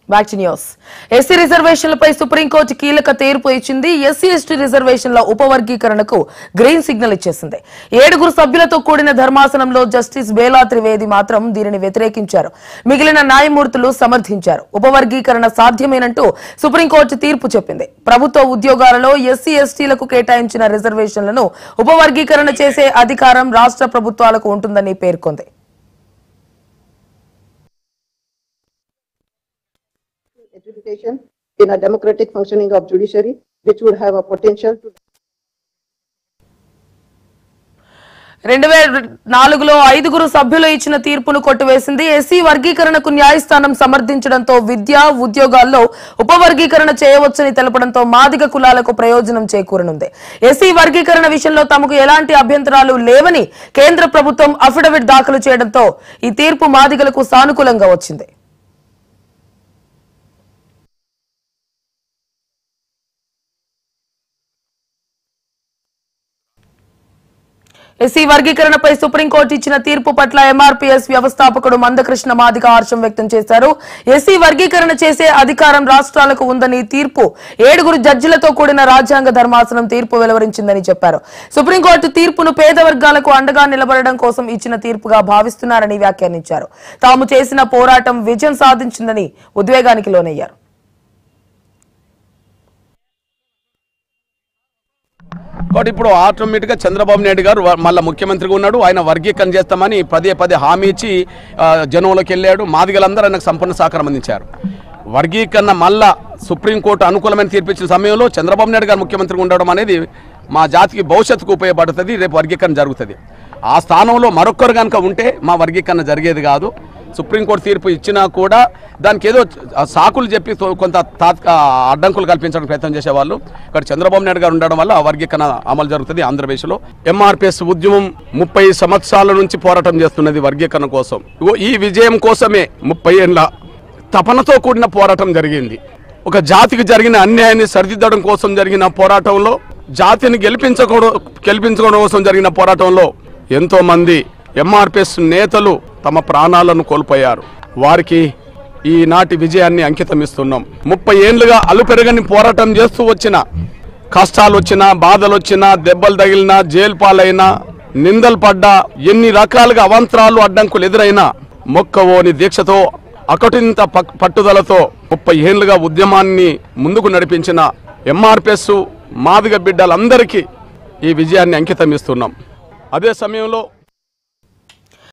back to news SC రిజర్వేషన్లపై supreme court కీలక తీర్పు ఇచ్చింది ఎస్సీ ఎస్టీ రిజర్వేషన్ల ఉపవర్గీకరణకు గ్రీన్ సిగ్నల్ ఇచ్చేసింది ఏడుగురు సభ్యులతో కూడిన ధర్మాసనంలో జస్టిస్ బేలా త్రివేది మాత్రం దీనిని వ్యతిరేకించారు మిగిలిన న్యాయమూర్తులు సమర్థించారు ఉపవర్గీకరణ సాధ్యమేనంటూ సుప్రీంకోర్టు తీర్పు చెప్పింది ప్రభుత్వ ఉద్యోగాలలో ఎస్సీ ఎస్టీలకు కేటాయించిన రిజర్వేషన్లను ఉపవర్గీకరణ చేసే అధికారం రాష్ట్ర ప్రభుత్వాలకు ఉంటుందని పేర్కొంది adjudication in a democratic functioning of judiciary, which would have a potential to రెండు వేల నాలుగులో ఐదుగురు సభ్యులు ఇచ్చిన తీర్పును కొట్టివేసింది ఎస్సీ వర్గీకరణకు న్యాయస్థానం సమర్థించడంతో విద్య ఉద్యోగాల్లో ఉపవర్గీకరణ చేయవచ్చని తెలపడంతో మాదిగ కులాలకు ప్రయోజనం చేకూరనుంది ఎస్సీ వర్గీకరణ విషయంలో తమకు ఎలాంటి అభ్యంతరాలు లేవని కేంద్ర ప్రభుత్వం అఫిడవిట్ దాఖలు చేయడంతో ఈ తీర్పు మాదిగలకు సానుకూలంగా వచ్చింది ఎస్సీ వర్గీకరణపై సుప్రీంకోర్టు ఇచ్చిన తీర్పు పట్ల ఎంఆర్పీఎస్ వ్యవస్థాపకుడు మందకృష్ణ మాదిగ హర్షం వ్యక్తం చేశారు ఎస్సీ వర్గీకరణ చేసే అధికారం రాష్ట్రాలకు ఉందని తీర్పు ఏడుగురు జడ్జిలతో కూడిన రాజ్యాంగ ధర్మాసనం తీర్పు వెలువరించిందని చెప్పారు సుప్రీంకోర్టు తీర్పును పేద వర్గాలకు అండగా నిలబడడం కోసం ఇచ్చిన తీర్పుగా భావిస్తున్నారని వ్యాఖ్యానించారు తాము చేసిన పోరాటం విజయం సాధించిందని ఉద్వేగానికి లోనయ్యారు కాబట్టి ఇప్పుడు ఆటోమేటిక్గా చంద్రబాబు నాయుడు గారు వ- మళ్ళా ముఖ్యమంత్రిగా ఉన్నాడు ఆయన వర్గీకరణ చేస్తామని పదే పదే హామీ ఇచ్చి ఆ, జనంలోకి వెళ్ళాడు మాదిగలందరూ ఆయనకు సంపూర్ణ సహకారం అందించారు వర్గీకరణ మళ్ళా సుప్రీంకోర్టు అనుకూలమైన తీర్పిచ్చిన సమయంలో చంద్రబాబు నాయుడు గారు ముఖ్యమంత్రిగా ఉండడం అనేది మా జాతికి భవిష్యత్తుకు ఉపయోగపడుతుంది రేపు వర్గీకరణ జరుగుతుంది ఆ స్థానంలో మరొకరు కనుక ఉంటే మా వర్గీకరణ జరిగేది కాదు సుప్రీంకోర్టు తీర్పు ఇచ్చినా కూడా దానికి ఏదో ఆ సాకులు చెప్పి తో- కొంత తాత్క అడ్డంకులు కల్పించడానికి ప్రయత్నం చేసేవాళ్ళు ఇక్కడ చంద్రబాబు నాయుడు గారు ఉండడం వల్ల ఆ వర్గీకరణ అమలు జరుగుతుంది ఆంధ్రప్రదేశ్లో ఎంఆర్పిఎస్ ఉద్యమం ముప్పై సంవత్సరాల నుంచి పోరాటం చేస్తున్నది వర్గీకరణ కోసం ఇగో ఈ విజయం కోసమే ముప్పై ఏళ్ళ తపనతో కూడిన పోరాటం జరిగింది ఒక జాతికి జరిగిన అన్యాయాన్ని సరిదిద్దడం కోసం జరిగిన పోరాటంలో జాతిని గెలిపించకూడదు గెలిపించుకోవడం కోసం జరిగిన పోరాటంలో ఎంతో మంది ఎంఆర్పిఎస్ నేతలు తమ ప్రాణాలను కోల్పోయారు వారికి ఈనాటి విజయాన్ని అంకితం ఇస్తున్నాం ముప్పై ఏళ్లుగా అలుపెరగని పోరాటం చేస్తూ వచ్చిన కష్టాలు వచ్చినా బాధలు వచ్చినా దెబ్బలు తగిలినా జైలు పాలైనా నిందలు పడ్డా ఎన్ని రకాలుగా అవంతరాలు అడ్డంకులు ఎదురైనా మొక్కవోని దీక్షతో అకటింత పక్- పట్టుదలతో ముప్పై ఏళ్లుగా ఉద్యమాన్ని ముందుకు నడిపించిన ఎంఆర్పిఎస్ మాదిగ బిడ్డలందరికీ ఈ విజయాన్ని అంకితం ఇస్తున్నాం అదే సమయంలో